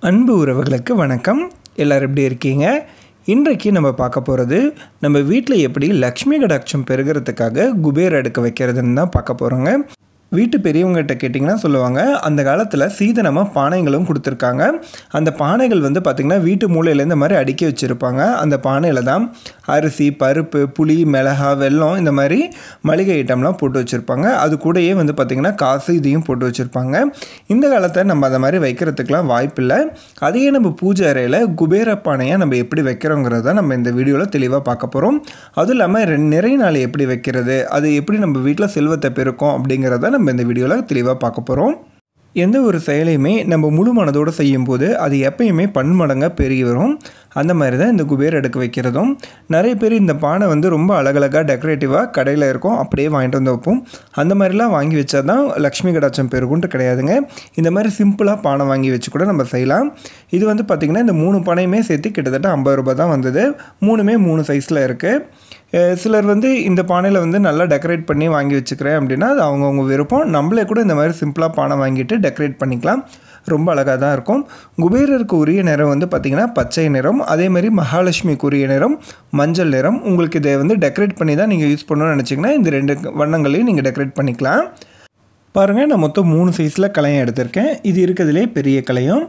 அன்பு உறவுகளுக்கு வணக்கம் எல்லோரும் எப்படி இருக்கீங்க இன்றைக்கு நம்ம பார்க்க போகிறது நம்ம வீட்டில் எப்படி லக்ஷ்மி கடாட்சம் பெருகிறதுக்காக குபேர் அடுக்க வைக்கிறதுன்னு தான் பார்க்க போகிறோங்க வீட்டு பெரியவங்ககிட்ட கேட்டிங்கன்னா சொல்லுவாங்க அந்த காலத்தில் சீதனமாக பானைகளும் கொடுத்துருக்காங்க அந்த பானைகள் வந்து பார்த்திங்கன்னா வீட்டு மூலையில் இந்த மாதிரி அடுக்கி வச்சுருப்பாங்க அந்த பானையில் தான் அரிசி பருப்பு புளி மிளகா வெல்லம் இந்த மாதிரி மளிகை ஐட்டம்லாம் போட்டு வச்சுருப்பாங்க அது கூடயே வந்து பார்த்திங்கன்னா காசு இதையும் போட்டு வச்சுருப்பாங்க இந்த காலத்தை நம்ம அதை மாதிரி வைக்கிறதுக்கெலாம் வாய்ப்பில்லை அதையே நம்ம பூஜை அறையில் குபேர பானையை நம்ம எப்படி வைக்கிறோங்கிறத நம்ம இந்த வீடியோவில் தெளிவாக பார்க்க போகிறோம் அதுவும் இல்லாமல் ரெண்டு நிறை நாள் எப்படி வைக்கிறது அது எப்படி நம்ம வீட்டில் செல்வத்தை பெருக்கும் அப்படிங்கிறத நம்ம இந்த வீடியோவில் தெளிவாக பார்க்க போகிறோம் எந்த ஒரு செயலையுமே நம்ம முழு மனதோடு செய்யும்போது அது எப்பயுமே பன்மடங்காக பெருகி வரும் அந்த மாதிரி தான் இந்த குபேர் அடுக்க வைக்கிறதும் நிறைய பேர் இந்த பானை வந்து ரொம்ப அழகழகாக டெக்கரேட்டிவாக கடையில் இருக்கும் அப்படியே வாங்கிட்டு வந்து வைப்போம் அந்த மாதிரிலாம் வாங்கி வச்சா தான் லக்ஷ்மி கடாட்சம் பெருகுன்ட்டு கிடையாதுங்க இந்த மாதிரி சிம்பிளாக பானை வாங்கி வச்சு கூட நம்ம செய்யலாம் இது வந்து பார்த்திங்கன்னா இந்த மூணு பானையுமே சேர்த்து கிட்டத்தட்ட ஐம்பது ரூபாய் தான் வந்தது மூணுமே மூணு சைஸில் இருக்குது சிலர் வந்து இந்த பானையில் வந்து நல்லா டெக்கரேட் பண்ணி வாங்கி வச்சுக்கிறேன் அப்படின்னா அது அவங்கவுங்க விருப்பம் நம்மளே கூட இந்த மாதிரி சிம்பிளாக பானை வாங்கிட்டு டெக்கரேட் பண்ணிக்கலாம் ரொம்ப அழகாக தான் இருக்கும் குபேரருக்கு உரிய நிறம் வந்து பார்த்திங்கன்னா பச்சை நிறம் அதே மாதிரி மகாலட்சுமிக்கு உரிய நிறம் மஞ்சள் நிறம் உங்களுக்கு இதை வந்து டெக்கரேட் பண்ணி தான் நீங்கள் யூஸ் பண்ணணும்னு நினச்சிங்கன்னா இந்த ரெண்டு வண்ணங்களையும் நீங்கள் டெக்கரேட் பண்ணிக்கலாம் பாருங்கள் நான் மொத்தம் மூணு சைஸில் கலையம் எடுத்திருக்கேன் இது இருக்கிறதுலே பெரிய கலையம்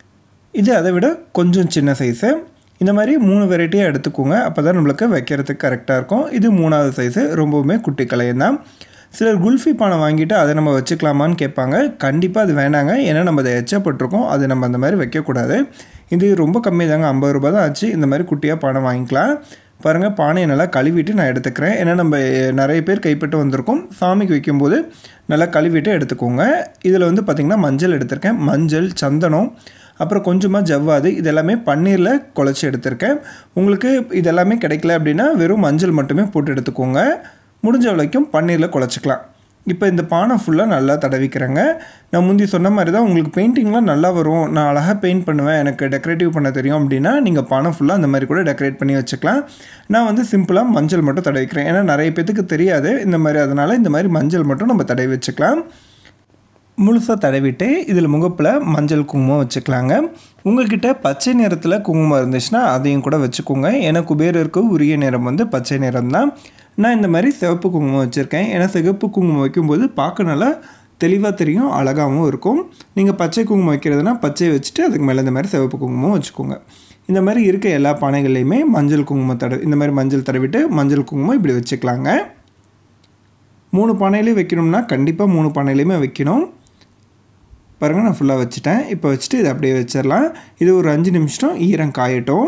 இது அதை விட கொஞ்சம் சின்ன சைஸு இந்த மாதிரி மூணு வெரைட்டியாக எடுத்துக்கோங்க அப்போ தான் நம்மளுக்கு வைக்கிறதுக்கு கரெக்டாக இருக்கும் இது மூணாவது சைஸு ரொம்பவுமே குட்டி கலையம் தான் சிலர் குல்ஃபி பானை வாங்கிட்டு அதை நம்ம வச்சுக்கலாமான்னு கேட்பாங்க கண்டிப்பாக அது வேணாங்க ஏன்னா நம்ம அதை எச்சப்பட்டிருக்கோம் அது நம்ம அந்த மாதிரி வைக்கக்கூடாது இது ரொம்ப கம்மி தாங்க ஐம்பது ரூபா தான் ஆச்சு இந்த மாதிரி குட்டியாக பானை வாங்கிக்கலாம் பாருங்கள் பானையை நல்லா கழுவிட்டு நான் எடுத்துக்கிறேன் ஏன்னா நம்ம நிறைய பேர் கைப்பட்டு வந்திருக்கோம் சாமிக்கு வைக்கும்போது நல்லா கழுவிட்டு எடுத்துக்கோங்க இதில் வந்து பார்த்திங்கன்னா மஞ்சள் எடுத்திருக்கேன் மஞ்சள் சந்தனம் அப்புறம் கொஞ்சமாக ஜவ்வாது இதெல்லாமே பன்னீரில் குழச்சி எடுத்திருக்கேன் உங்களுக்கு இதெல்லாமே கிடைக்கல அப்படின்னா வெறும் மஞ்சள் மட்டுமே போட்டு எடுத்துக்கோங்க முடிஞ்ச வரைக்கும் பன்னீரில் குழச்சிக்கலாம் இப்போ இந்த பானை ஃபுல்லாக நல்லா தடவிக்கிறேங்க நான் முந்தி சொன்ன மாதிரி தான் உங்களுக்கு பெயிண்டிங்லாம் நல்லா வரும் நான் அழகாக பெயிண்ட் பண்ணுவேன் எனக்கு டெக்கரேட்டிவ் பண்ண தெரியும் அப்படின்னா நீங்கள் பானை ஃபுல்லாக அந்த மாதிரி கூட டெக்கரேட் பண்ணி வச்சுக்கலாம் நான் வந்து சிம்பிளாக மஞ்சள் மட்டும் தடவிக்கிறேன் ஏன்னா நிறைய பேத்துக்கு தெரியாது இந்த மாதிரி அதனால் இந்த மாதிரி மஞ்சள் மட்டும் நம்ம தடவி வச்சுக்கலாம் முழுசாக தடவிட்டு இதில் முகப்பில் மஞ்சள் குங்குமம் வச்சுக்கலாங்க உங்கள்கிட்ட பச்சை நிறத்தில் குங்குமம் இருந்துச்சுன்னா அதையும் கூட வச்சுக்கோங்க ஏன்னா குபேரருக்கு உரிய நிறம் வந்து பச்சை நிறம் தான் நான் இந்த மாதிரி சிவப்பு குங்குமம் வச்சுருக்கேன் ஏன்னா சிவப்பு குங்குமம் வைக்கும்போது பார்க்க நல்லா தெளிவாக தெரியும் அழகாகவும் இருக்கும் நீங்கள் பச்சை குங்குமம் வைக்கிறதுனா பச்சை வச்சுட்டு அதுக்கு மேலே இந்த மாதிரி சிவப்பு குங்குமம் வச்சுக்கோங்க இந்த மாதிரி இருக்க எல்லா பானைகள்லையுமே மஞ்சள் குங்குமம் தடவை இந்த மாதிரி மஞ்சள் தடவிட்டு மஞ்சள் குங்குமம் இப்படி வச்சுக்கலாங்க மூணு பானையிலையும் வைக்கணும்னா கண்டிப்பாக மூணு பானையிலையுமே வைக்கணும் பாருங்கள் நான் ஃபுல்லாக வச்சுட்டேன் இப்போ வச்சுட்டு இதை அப்படியே வச்சிடலாம் இது ஒரு அஞ்சு நிமிஷம் ஈரம் காயட்டும்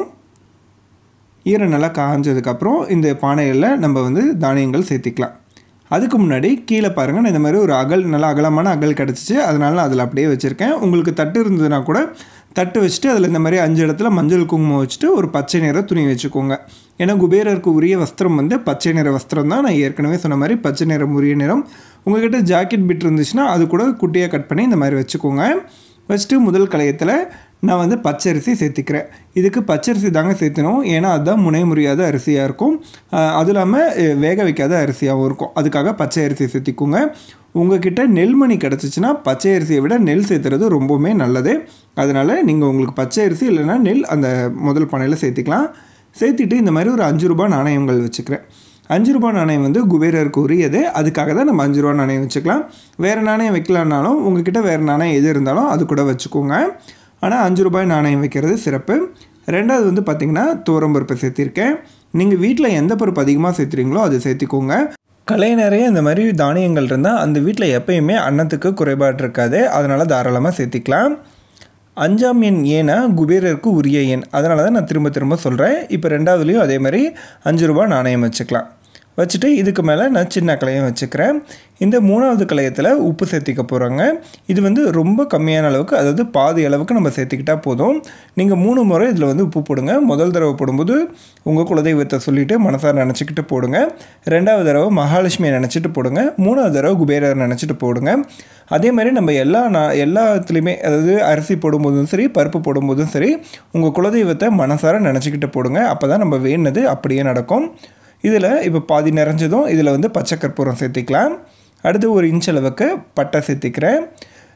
ஈரம் நல்லா காஞ்சதுக்கப்புறம் இந்த பானையில் நம்ம வந்து தானியங்கள் சேர்த்திக்கலாம் அதுக்கு முன்னாடி கீழே பாருங்கள் நான் இந்த மாதிரி ஒரு அகல் நல்லா அகலமான அகல் கிடச்சிச்சு அதனால அதில் அப்படியே வச்சுருக்கேன் உங்களுக்கு தட்டு இருந்ததுன்னா கூட தட்டு வச்சுட்டு அதில் இந்த மாதிரி அஞ்சு இடத்துல மஞ்சள் குங்குமம் வச்சுட்டு ஒரு பச்சை நிற துணி வச்சுக்கோங்க ஏன்னா குபேரருக்கு உரிய வஸ்திரம் வந்து பச்சை நிற வஸ்திரம் தான் நான் ஏற்கனவே சொன்ன மாதிரி பச்சை நிறம் உரிய நிறம் உங்கள்கிட்ட ஜாக்கெட் பிட் இருந்துச்சுன்னா அது கூட குட்டியாக கட் பண்ணி இந்த மாதிரி வச்சுக்கோங்க ஃபஸ்ட்டு முதல் கலையத்தில் நான் வந்து பச்சரிசி சேர்த்திக்கிறேன் இதுக்கு பச்சரிசி தாங்க சேர்த்தணும் ஏன்னா அதுதான் முனை முறியாத அரிசியாக இருக்கும் அதுவும் இல்லாமல் வேக வைக்காத அரிசியாகவும் இருக்கும் அதுக்காக பச்சை அரிசி சேர்த்திக்கோங்க உங்ககிட்ட நெல்மணி கிடச்சிச்சின்னா பச்சை அரிசியை விட நெல் சேர்த்துறது ரொம்பவுமே நல்லது அதனால் நீங்கள் உங்களுக்கு பச்சை அரிசி இல்லைன்னா நெல் அந்த முதல் பானையில் சேர்த்திக்கலாம் சேர்த்திட்டு இந்த மாதிரி ஒரு அஞ்சு ரூபா நாணயங்கள் வச்சுக்கிறேன் அஞ்சு ரூபா நாணயம் வந்து குபேரருக்கு உரியது அதுக்காக தான் நம்ம அஞ்சு ரூபா நாணயம் வச்சுக்கலாம் வேறு நாணயம் வைக்கலான்னாலும் உங்ககிட்ட வேறு நாணயம் எது இருந்தாலும் அது கூட வச்சுக்கோங்க ஆனால் அஞ்சு ரூபாய் நாணயம் வைக்கிறது சிறப்பு ரெண்டாவது வந்து பார்த்திங்கன்னா பருப்பு சேர்த்திருக்கேன் நீங்கள் வீட்டில் எந்த பருப்பு அதிகமாக சேர்த்துறீங்களோ அது சேர்த்திக்கோங்க கலை நிறைய இந்த மாதிரி தானியங்கள் இருந்தால் அந்த வீட்டில் எப்பயுமே அன்னத்துக்கு குறைபாடு இருக்காது அதனால் தாராளமாக சேர்த்திக்கலாம் அஞ்சாம் எண் ஏன்னா குபேரருக்கு உரிய எண் அதனால தான் நான் திரும்ப திரும்ப சொல்கிறேன் இப்போ ரெண்டாவதுலேயும் அதே மாதிரி அஞ்சு ரூபா நாணயம் வச்சுக்கலாம் வச்சுட்டு இதுக்கு மேலே நான் சின்ன கலையம் வச்சுக்கிறேன் இந்த மூணாவது கலையத்தில் உப்பு சேர்த்திக்க போகிறாங்க இது வந்து ரொம்ப கம்மியான அளவுக்கு அதாவது பாதி அளவுக்கு நம்ம சேர்த்திக்கிட்டால் போதும் நீங்கள் மூணு முறை இதில் வந்து உப்பு போடுங்க முதல் தடவை போடும்போது உங்கள் குலதெய்வத்தை சொல்லிவிட்டு மனசார நினச்சிக்கிட்டு போடுங்க ரெண்டாவது தடவை மகாலட்சுமியை நினச்சிட்டு போடுங்க மூணாவது தடவை குபேரர் நினச்சிட்டு போடுங்க அதே மாதிரி நம்ம எல்லா நான் எல்லாத்துலேயுமே அதாவது அரிசி போடும்போதும் சரி பருப்பு போடும்போதும் சரி உங்கள் குலதெய்வத்தை மனசார நினச்சிக்கிட்டு போடுங்க அப்போ தான் நம்ம வேணுனது அப்படியே நடக்கும் இதில் இப்போ பாதி நிறைஞ்சதும் இதில் வந்து பச்சை கற்பூரம் சேர்த்திக்கலாம் அடுத்து ஒரு இன்ச் அளவுக்கு பட்டை சேர்த்திக்கிறேன்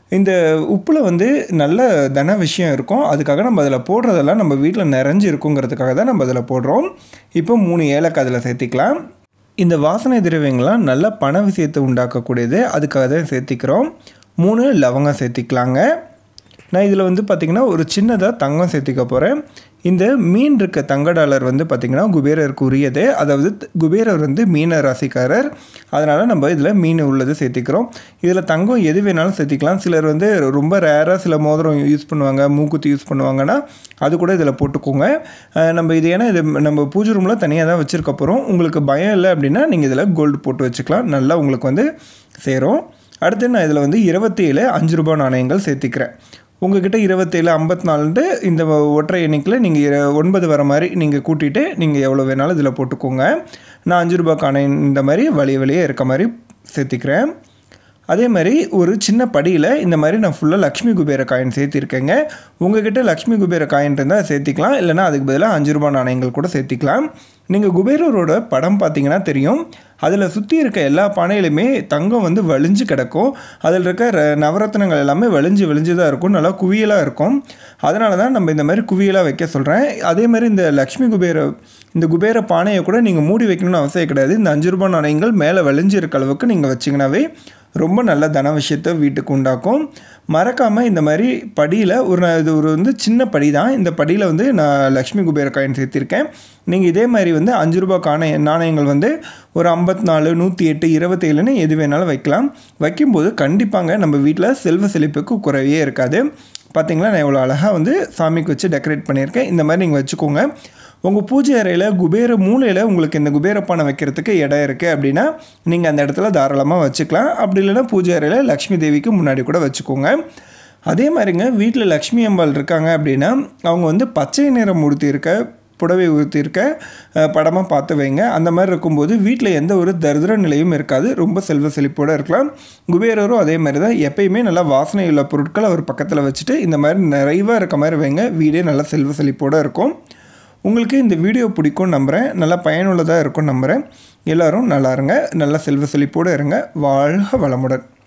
இந்த உப்பில் வந்து நல்ல தன விஷயம் இருக்கும் அதுக்காக நம்ம அதில் போடுறதெல்லாம் நம்ம வீட்டில் நிறைஞ்சு இருக்குங்கிறதுக்காக தான் நம்ம அதில் போடுறோம் இப்போ மூணு ஏலக்காய் அதில் சேர்த்திக்கலாம் இந்த வாசனை திரவியங்கள்லாம் நல்ல பண விஷயத்தை உண்டாக்கக்கூடியது அதுக்காக தான் சேர்த்திக்கிறோம் மூணு லவங்கம் சேர்த்திக்கலாங்க நான் இதில் வந்து பார்த்திங்கன்னா ஒரு சின்னதாக தங்கம் சேர்த்திக்க போகிறேன் இந்த மீன் இருக்க தங்க டாலர் வந்து பார்த்திங்கன்னா குபேரருக்கு உரியது அதாவது குபேரர் வந்து மீன ராசிக்காரர் அதனால் நம்ம இதில் மீன் உள்ளது சேர்த்திக்கிறோம் இதில் தங்கம் எது வேணாலும் சேர்த்திக்கலாம் சிலர் வந்து ரொம்ப ரேராக சில மோதிரம் யூஸ் பண்ணுவாங்க மூக்குத்தி யூஸ் பண்ணுவாங்கன்னா அது கூட இதில் போட்டுக்கோங்க நம்ம இது ஏன்னா இது நம்ம பூஜை ரூமில் தனியாக தான் வச்சுருக்க போகிறோம் உங்களுக்கு பயம் இல்லை அப்படின்னா நீங்கள் இதில் கோல்டு போட்டு வச்சுக்கலாம் நல்லா உங்களுக்கு வந்து சேரும் அடுத்து நான் இதில் வந்து இருபத்தி ஏழு அஞ்சு ரூபாய் நாணயங்கள் சேர்த்திக்கிறேன் உங்ககிட்ட இருபத்தேழு ஐம்பத்தி நாலுன்ட்டு இந்த ஒற்றை எண்ணிக்கையில் நீங்கள் ஒன்பது வர மாதிரி நீங்கள் கூட்டிகிட்டு நீங்கள் எவ்வளோ வேணாலும் இதில் போட்டுக்கோங்க நான் அஞ்சு ரூபாய்க்கான இந்த மாதிரி வழி வழியே இருக்க மாதிரி சேர்த்திக்கிறேன் அதே மாதிரி ஒரு சின்ன படியில் இந்த மாதிரி நான் ஃபுல்லாக லக்ஷ்மி குபேர காயின் சேர்த்திருக்கேங்க உங்ககிட்ட லக்ஷ்மி குபேர காயின் இருந்தால் சேர்த்திக்கலாம் இல்லைனா அதுக்கு பதிலாக அஞ்சு ரூபாய் நாணயங்கள் கூட சேர்த்திக்கலாம் நீங்கள் குபேரரோட படம் பார்த்தீங்கன்னா தெரியும் அதில் சுற்றி இருக்க எல்லா பானையிலுமே தங்கம் வந்து வலிஞ்சு கிடக்கும் அதில் இருக்க ர- நவரத்னங்கள் எல்லாமே வலிஞ்சு வலிஞ்சு தான் இருக்கும் நல்லா குவியலாக இருக்கும் அதனால தான் நம்ம இந்த மாதிரி குவியலாக வைக்க சொல்கிறேன் அதே மாதிரி இந்த லக்ஷ்மி குபேர இந்த குபேர பானையை கூட நீங்கள் மூடி வைக்கணும்னு அவசியம் கிடையாது இந்த அஞ்சு ரூபாய் நாணயங்கள் மேலே வலிஞ்சு இருக்க அளவுக்கு நீங்கள் வச்சிங்கனாவே ரொம்ப நல்ல தன விஷயத்தை வீட்டுக்கு உண்டாக்கும் மறக்காமல் இந்த மாதிரி படியில் ஒரு நான் இது ஒரு வந்து சின்ன படி தான் இந்த படியில் வந்து நான் லக்ஷ்மி குபேர காயின் சேர்த்திருக்கேன் நீங்கள் இதே மாதிரி வந்து அஞ்சு ரூபாய் காண நாணயங்கள் வந்து ஒரு ஐம்பத்தி நாலு நூற்றி எட்டு இருபத்தேழுன்னு எது வேணாலும் வைக்கலாம் வைக்கும்போது கண்டிப்பாங்க நம்ம வீட்டில் செல்வ செழிப்புக்கு குறைவே இருக்காது பார்த்தீங்களா நான் இவ்வளோ அழகாக வந்து சாமிக்கு வச்சு டெக்கரேட் பண்ணியிருக்கேன் இந்த மாதிரி நீங்கள் வச்சுக்கோங்க உங்கள் பூஜை அறையில் குபேர மூலையில் உங்களுக்கு இந்த குபேர பானை வைக்கிறதுக்கு இடம் இருக்குது அப்படின்னா நீங்கள் அந்த இடத்துல தாராளமாக வச்சுக்கலாம் அப்படி இல்லைன்னா பூஜை அறையில் லக்ஷ்மி தேவிக்கு முன்னாடி கூட வச்சுக்கோங்க அதே மாதிரிங்க வீட்டில் லக்ஷ்மி அம்பாள் இருக்காங்க அப்படின்னா அவங்க வந்து பச்சை நிறம் உடுத்தி இருக்க புடவை உடுத்தியிருக்க அஹ், படமாக பார்த்து வைங்க அந்த மாதிரி இருக்கும்போது வீட்டில் எந்த ஒரு தரித்திர நிலையும் இருக்காது ரொம்ப செல்வ செழிப்போடு இருக்கலாம் குபேரரும் அதே மாதிரி தான் எப்பயுமே நல்லா வாசனை உள்ள பொருட்களை அவர் பக்கத்தில் வச்சுட்டு இந்த மாதிரி நிறைவாக இருக்க மாதிரி வைங்க வீடே நல்லா செல்வ செழிப்போடு இருக்கும் உங்களுக்கு இந்த வீடியோ பிடிக்கும் நம்புகிறேன் நல்லா பயனுள்ளதாக இருக்கும் நம்புகிறேன் எல்லோரும் நல்லா இருங்க நல்லா செல்வ செழிப்போடு இருங்க வாழ்க வளமுடன்